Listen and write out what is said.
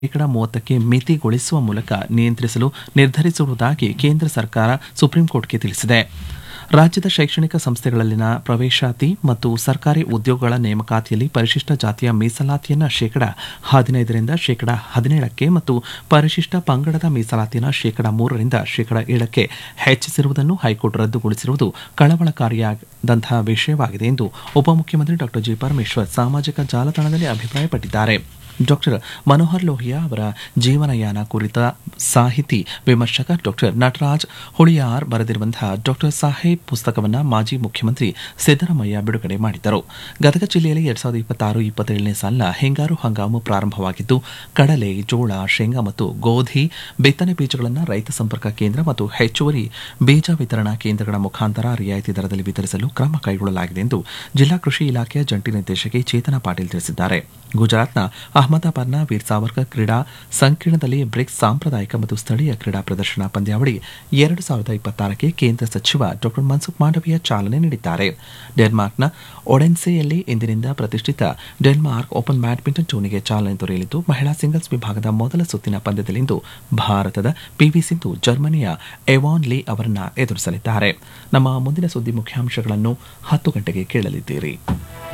ಶೇಕಡ ಮೂವತ್ತಕ್ಕೆ ಮಿತಿಗೊಳಿಸುವ ಮೂಲಕ ನಿಯಂತ್ರಿಸಲು ನಿರ್ಧರಿಸಿರುವುದಾಗಿ ಕೇಂದ್ರ ಸರ್ಕಾರ ಸುಪ್ರೀಂಕೋರ್ಟ್ಗೆ ತಿಳಿಸಿದೆ ರಾಜ್ಯದ ಶೈಕ್ಷಣಿಕ ಸಂಸ್ಥೆಗಳಲ್ಲಿನ ಪ್ರವೇಶಾತಿ ಮತ್ತು ಸರ್ಕಾರಿ ಉದ್ಯೋಗಗಳ ನೇಮಕಾತಿಯಲ್ಲಿ ಪರಿಶಿಷ್ಟ ಜಾತಿಯ ಮೀಸಲಾತಿಯನ್ನು ಶೇಕಡ ಹದಿನೈದರಿಂದ ಶೇಕಡ ಹದಿನೇಳಕ್ಕೆ ಮತ್ತು ಪರಿಶಿಷ್ಟ ಪಂಗಡದ ಮೀಸಲಾತಿಯನ್ನು ಶೇಕಡ ಮೂರರಿಂದ ಶೇಕಡ ಏಳಕ್ಕೆ ಹೆಚ್ಚಿಸಿರುವುದನ್ನು ಹೈಕೋರ್ಟ್ ರದ್ದುಗೊಳಿಸಿರುವುದು ಕಳವಳಕಾರಿಯಾದಂತಹ ವಿಷಯವಾಗಿದೆ ಎಂದು ಉಪಮುಖ್ಯಮಂತ್ರಿ ಡಾ ಜಿ ಪರಮೇಶ್ವರ್ ಸಾಮಾಜಿಕ ಜಾಲತಾಣದಲ್ಲಿ ಅಭಿಪ್ರಾಯಪಟ್ಟಿದ್ದಾರೆ ಡಾಕ್ಟರ್ ಮನೋಹರ್ ಲೋಹಿಯಾ ಅವರ ಜೀವನಯಾನ ಕುರಿತ ಸಾಹಿತಿ ವಿಮರ್ಶಕ ಡಾಕ್ಟರ್ ನಟರಾಜ್ ಹುಳಿಯಾರ್ ಬರೆದಿರುವಂತಹ ಡಾಕ್ಟರ್ ಸಾಹೇಬ್ ಪುಸ್ತಕವನ್ನು ಮಾಜಿ ಮುಖ್ಯಮಂತ್ರಿ ಸಿದ್ದರಾಮಯ್ಯ ಬಿಡುಗಡೆ ಮಾಡಿದ್ದರು ಗದಗ ಜಿಲ್ಲೆಯಲ್ಲಿ ಎರಡ್ ಸಾವಿರದ ಇಪ್ಪತ್ತಾರು ಇಪ್ಪತ್ತೇಳನೇ ಸಾಲಿನ ಹಿಂಗಾರು ಹಂಗಾಮು ಪ್ರಾರಂಭವಾಗಿದ್ದು ಕಡಲೆ ಜೋಳ ಶೇಂಗಾ ಮತ್ತು ಗೋಧಿ ಬಿತ್ತನೆ ಬೀಜಗಳನ್ನು ರೈತ ಸಂಪರ್ಕ ಕೇಂದ್ರ ಮತ್ತು ಹೆಚ್ಚುವರಿ ಬೀಜ ವಿತರಣಾ ಕೇಂದ್ರಗಳ ಮುಖಾಂತರ ರಿಯಾಯಿತಿ ದರದಲ್ಲಿ ವಿತರಿಸಲು ಕ್ರಮ ಕೈಗೊಳ್ಳಲಾಗಿದೆ ಎಂದು ಜಿಲ್ಲಾ ಕೃಷಿ ಇಲಾಖೆಯ ಜಂಟಿ ನಿರ್ದೇಶಕಿ ಚೇತನಾ ಪಾಟೀಲ್ ತಿಳಿಸಿದ್ದಾರೆ ಗುಜರಾತ್ನ ಅಹಮದಾಬಾದ್ನ ವೀರ್ ಸಾವರ್ಕರ್ ಕ್ರೀಡಾ ಸಂಕೀರ್ಣದಲ್ಲಿ ಬ್ರಿಕ್ಸ್ ಸಾಂಪ್ರದಾಯಿಕ ಮತ್ತು ಸ್ಥಳೀಯ ಕ್ರೀಡಾ ಪ್ರದರ್ಶನ ಪಂದ್ಯಾವಳಿ ಎರಡು ಸಾವಿರದ ಇಪ್ಪತ್ತಾರಕ್ಕೆ ಕೇಂದ್ರ ಸಚಿವ ಡಾ ಮನ್ಸುಖ್ ಮಾಂಡವೀಯ ಚಾಲನೆ ನೀಡಿದ್ದಾರೆ ಡೆನ್ಮಾರ್ಕ್ನ ಒಡೆನ್ಸೆಯಲ್ಲಿ ಇಂದಿನಿಂದ ಪ್ರತಿಷ್ಠಿತ ಡೆನ್ಮಾರ್ಕ್ ಓಪನ್ ಬ್ಯಾಡ್ಮಿಂಟನ್ ಟೂರ್ನಿಗೆ ಚಾಲನೆ ದೊರೆಯಲಿದ್ದು ಮಹಿಳಾ ಸಿಂಗಲ್ಸ್ ವಿಭಾಗದ ಮೊದಲ ಸುತ್ತಿನ ಪಂದ್ಯದಲ್ಲಿಂದು ಭಾರತದ ಪಿವಿ ಸಿಂಧು ಜರ್ಮನಿಯ ಎವಾನ್ ಲೀ ಅವರನ್ನ ಎದುರಿಸಲಿದ್ದಾರೆ ನಮ್ಮ ಮುಂದಿನ ಸುದ್ದಿ ಮುಖ್ಯಾಂಶಗಳನ್ನು ಹತ್ತು ಗಂಟೆಗೆ ಕೇಳಲಿದ್ದೀರಿ